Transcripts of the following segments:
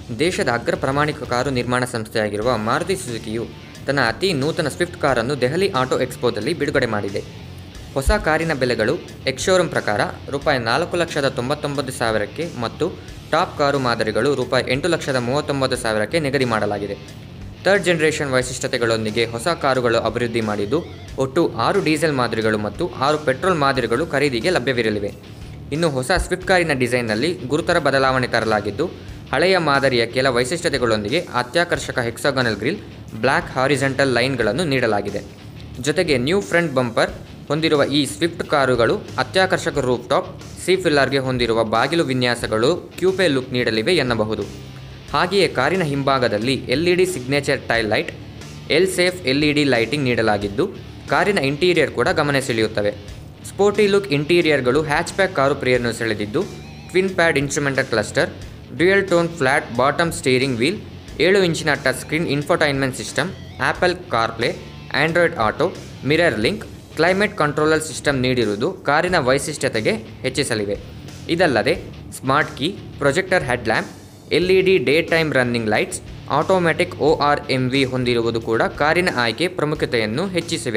ದೇಶದ ಅಗ್ರ ಪ್ರಾಮಾಣಿಕ ಕಾರು ನಿರ್ಮಾಣ ಸಂಸ್ಥೆಯಾಗಿರುವ ಮಾರುತಿ ಸುಜುಕಿಯು ತನ್ನ ಅತಿ ನೂತನ ಸ್ವಿಫ್ಟ್ ಕಾರನ್ನು ದೆಹಲಿ ಆಟೋ ಎಕ್ಸ್ಪೋದಲ್ಲಿ ಬಿಡುಗಡೆ ಮಾಡಿದೆ ಹೊಸ ಕಾರಿನ ಬೆಲೆಗಳು ಎಕ್ಶೋರೂಮ್ ಪ್ರಕಾರ ರೂಪಾಯಿ ನಾಲ್ಕು ಲಕ್ಷದ ತೊಂಬತ್ತೊಂಬತ್ತು ಸಾವಿರಕ್ಕೆ ಮತ್ತು ಟಾಪ್ ಕಾರು ಮಾದರಿಗಳು ರೂಪಾಯಿ ಎಂಟು ಲಕ್ಷದ ಮೂವತ್ತೊಂಬತ್ತು ಸಾವಿರಕ್ಕೆ ನಿಗದಿ ಮಾಡಲಾಗಿದೆ ಥರ್ಡ್ ಜನರೇಷನ್ ವೈಶಿಷ್ಟ್ಯತೆಗಳೊಂದಿಗೆ ಹೊಸ ಕಾರುಗಳು ಅಭಿವೃದ್ಧಿ ಮಾಡಿದ್ದು ಒಟ್ಟು ಆರು ಡೀಸೆಲ್ ಮಾದರಿಗಳು ಮತ್ತು ಆರು ಪೆಟ್ರೋಲ್ ಮಾದರಿಗಳು ಖರೀದಿಗೆ ಲಭ್ಯವಿರಲಿವೆ ಇನ್ನು ಹೊಸ ಸ್ವಿಫ್ಟ್ ಕಾರಿನ ಡಿಸೈನ್ನಲ್ಲಿ ಗುರುತರ ಬದಲಾವಣೆ ತರಲಾಗಿದ್ದು ಹಳೆಯ ಮಾದರಿಯ ಕೆಲ ವೈಶಿಷ್ಟ್ಯತೆಗಳೊಂದಿಗೆ ಅತ್ಯಾಕರ್ಷಕ ಹೆಕ್ಸಾಗನಲ್ ಗ್ರಿಲ್ ಬ್ಲ್ಯಾಕ್ ಹಾರಿಜೆಂಟಲ್ ಲೈನ್ಗಳನ್ನು ನೀಡಲಾಗಿದೆ ಜೊತೆಗೆ ನ್ಯೂ ಫ್ರಂಟ್ ಬಂಪರ್ ಹೊಂದಿರುವ ಈ ಸ್ವಿಫ್ಟ್ ಕಾರುಗಳು ಅತ್ಯಾಕರ್ಷಕ ರೂಫ್ ಟಾಪ್ ಸಿ ಫಿಲ್ಲರ್ಗೆ ಹೊಂದಿರುವ ಬಾಗಿಲು ವಿನ್ಯಾಸಗಳು ಕ್ಯೂಪೆ ಲುಕ್ ನೀಡಲಿವೆ ಎನ್ನಬಹುದು ಹಾಗೆಯೇ ಕಾರಿನ ಹಿಂಭಾಗದಲ್ಲಿ L E D signature tail light L shape L E D lighting ನೀಡಲಾಗಿದ್ದು ಕಾರಿನ ಇಂಟೀರಿಯರ್ ಕೂಡ ಗಮನ ಸೆಳೆಯುತ್ತವೆ ಸ್ಪೋರ್ಟಿ ಲುಕ್ ಇಂಟೀರಿಯರ್ಗಳು ಹ್ಯಾಚ್ಬ್ಯಾಕ್ ಕಾರು ಪ್ರಿಯರನ್ನು ಸೆಳೆದಿದ್ದು twin pod instrumental cluster dual tone flat bottom steering wheel ಏಳು ಇಂಚಿನ touch screen infotainment system Apple CarPlay Android Auto MirrorLink climate controller system ನೀಡಿರುವುದು ಕಾರಿನ ವೈಶಿಷ್ಟ್ಯತೆಗೆ ಹೆಚ್ಚಿಸಲಿವೆ ಇದಲ್ಲದೆ smart key projector head lamp L E D day time running lights automatic O R M V ಹೊಂದಿರುವುದು ಕೂಡ ಕಾರಿನ ಆಯ್ಕೆ ಪ್ರಾಮುಖ್ಯತೆಯನ್ನು ಹೆಚ್ಚಿಸಿವೆ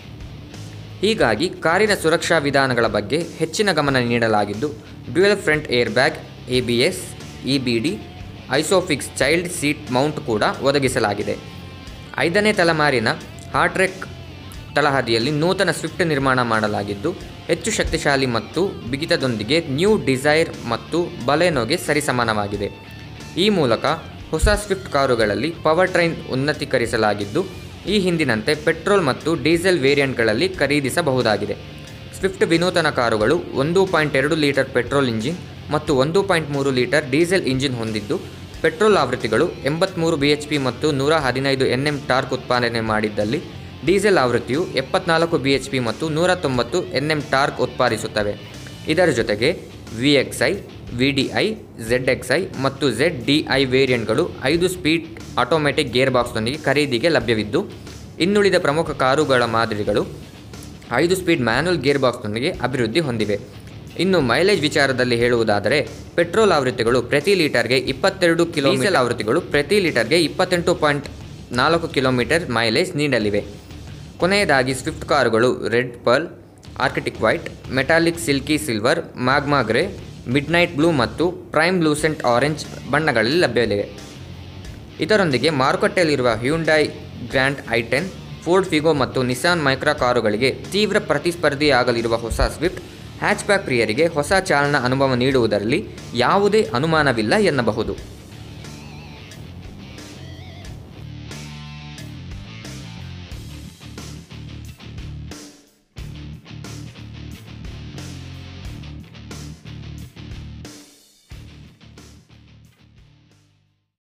ಹೀಗಾಗಿ ಕಾರಿನ ಸುರಕ್ಷಾ ವಿಧಾನಗಳ ಬಗ್ಗೆ ಹೆಚ್ಚಿನ ಗಮನ ನೀಡಲಾಗಿದ್ದು dual front airbag A B S E B D ISOFIX child seat mount ಕೂಡ ಒದಗಿಸಲಾಗಿದೆ ಐದನೇ ತಲೆಮಾರಿನ ಹಾರ್ಟ್ರೆಕ್ ತಳಹದಿಯಲ್ಲಿ ನೂತನ ಸ್ವಿಫ್ಟ್ ನಿರ್ಮಾಣ ಮಾಡಲಾಗಿದ್ದು ಹೆಚ್ಚು ಶಕ್ತಿಶಾಲಿ ಮತ್ತು ಬಿಗಿತದೊಂದಿಗೆ ನ್ಯೂ ಡಿಸೈರ್ ಮತ್ತು ಬಲೆನೋಗೆ ಸರಿಸಮಾನವಾಗಿದೆ ಈ ಮೂಲಕ ಹೊಸ ಸ್ವಿಫ್ಟ್ ಕಾರುಗಳಲ್ಲಿ ಪವರ್ ಟ್ರೈನ್ ಉನ್ನತೀಕರಿಸಲಾಗಿದ್ದು ಈ ಹಿಂದಿನಂತೆ ಪೆಟ್ರೋಲ್ ಮತ್ತು ಡೀಸೆಲ್ ವೇರಿಯಂಟ್ಗಳಲ್ಲಿ ಖರೀದಿಸಬಹುದಾಗಿದೆ ಸ್ವಿಫ್ಟ್ ವಿನೂತನ ಕಾರುಗಳು ಒಂದು ಪಾಯಿಂಟ್ ಎರಡು ಲೀಟರ್ ಪೆಟ್ರೋಲ್ ಇಂಜಿನ್ ಮತ್ತು ಒಂದು ಪಾಯಿಂಟ್ ಮೂರು ಲೀಟರ್ ಡೀಸೆಲ್ ಇಂಜಿನ್ ಹೊಂದಿದ್ದು ಪೆಟ್ರೋಲ್ ಆವೃತ್ತಿಗಳು ಎಂಬತ್ತ್ಮೂರು ಬಿ ಎಚ್ ಪಿ ಮತ್ತು ನೂರ ಹದಿನೈದು ಎನ್ ಎಂ ಟಾರ್ಕ್ ಉತ್ಪಾದನೆ ಮಾಡಿದ್ದಲ್ಲಿ ಡೀಸೆಲ್ ಆವೃತ್ತಿಯು ಎಪ್ಪತ್ನಾಲ್ಕು ಬಿ ಎಚ್ ಪಿ ಮತ್ತು ನೂರ ತೊಂಬತ್ತು ಎನ್ ಎಂ ಟಾರ್ಕ್ ಉತ್ಪಾದಿಸುತ್ತವೆ ಇದರ ಜೊತೆಗೆ V X I V D I Z X I ಮತ್ತು ಝೆಡ್ ಡಿ ಐ ವೇರಿಯಂಟ್ಗಳು ಐದು ಸ್ಪೀಡ್ ಆಟೋಮೆಟಿಕ್ ಗೇರ್ ಬಾಕ್ಸ್ನೊಂದಿಗೆ ಖರೀದಿಗೆ ಲಭ್ಯವಿದ್ದು ಇನ್ನುಳಿದ ಪ್ರಮುಖ ಕಾರುಗಳ ಮಾದರಿಗಳು ಐದು ಸ್ಪೀಡ್ ಮ್ಯಾನುವಲ್ ಗೇರ್ ಬಾಕ್ಸ್ನೊಂದಿಗೆ ಅಭಿವೃದ್ಧಿ ಹೊಂದಿವೆ ಇನ್ನು ಮೈಲೇಜ್ ವಿಚಾರದಲ್ಲಿ ಹೇಳುವುದಾದರೆ ಪೆಟ್ರೋಲ್ ಆವೃತ್ತಿಗಳು ಪ್ರತಿ ಲೀಟರ್ಗೆ ಇಪ್ಪತ್ತೆರಡು ಕಿಲೋ ಡೀಸೆಲ್ ಆವೃತ್ತಿಗಳು ಪ್ರತಿ ಲೀಟರ್ಗೆ ಇಪ್ಪತ್ತೆಂಟು ಪಾಯಿಂಟ್ ನಾಲ್ಕು ಕಿಲೋಮೀಟರ್ ಮೈಲೇಜ್ ನೀಡಲಿವೆ ಕೊನೆಯದಾಗಿ ಸ್ವಿಫ್ಟ್ ಕಾರುಗಳು red pearl arctic white metallic silky silver magma grey midnight blue ಮತ್ತು ಪ್ರೈಮ್ ಬ್ಲೂಸೆಂಟ್ ಆರೆಂಜ್ ಬಣ್ಣಗಳಲ್ಲಿ ಲಭ್ಯವಿವೆ ಇದರೊಂದಿಗೆ ಮಾರುಕಟ್ಟೆಯಲ್ಲಿರುವ Hyundai Grand i ten Ford Figo ಮತ್ತು ನಿಸಾನ್ ಮೈಕ್ರಾ ಕಾರುಗಳಿಗೆ ತೀವ್ರ ಪ್ರತಿಸ್ಪರ್ಧಿಯಾಗಲಿರುವ ಹೊಸ ಸ್ವಿಫ್ಟ್ ಹ್ಯಾಚ್ಬ್ಯಾಕ್ ಪ್ರಿಯರಿಗೆ ಹೊಸ ಚಾಲನಾ ಅನುಭವ ನೀಡುವುದರಲ್ಲಿ ಯಾವುದೇ ಅನುಮಾನವಿಲ್ಲ ಎನ್ನಬಹುದು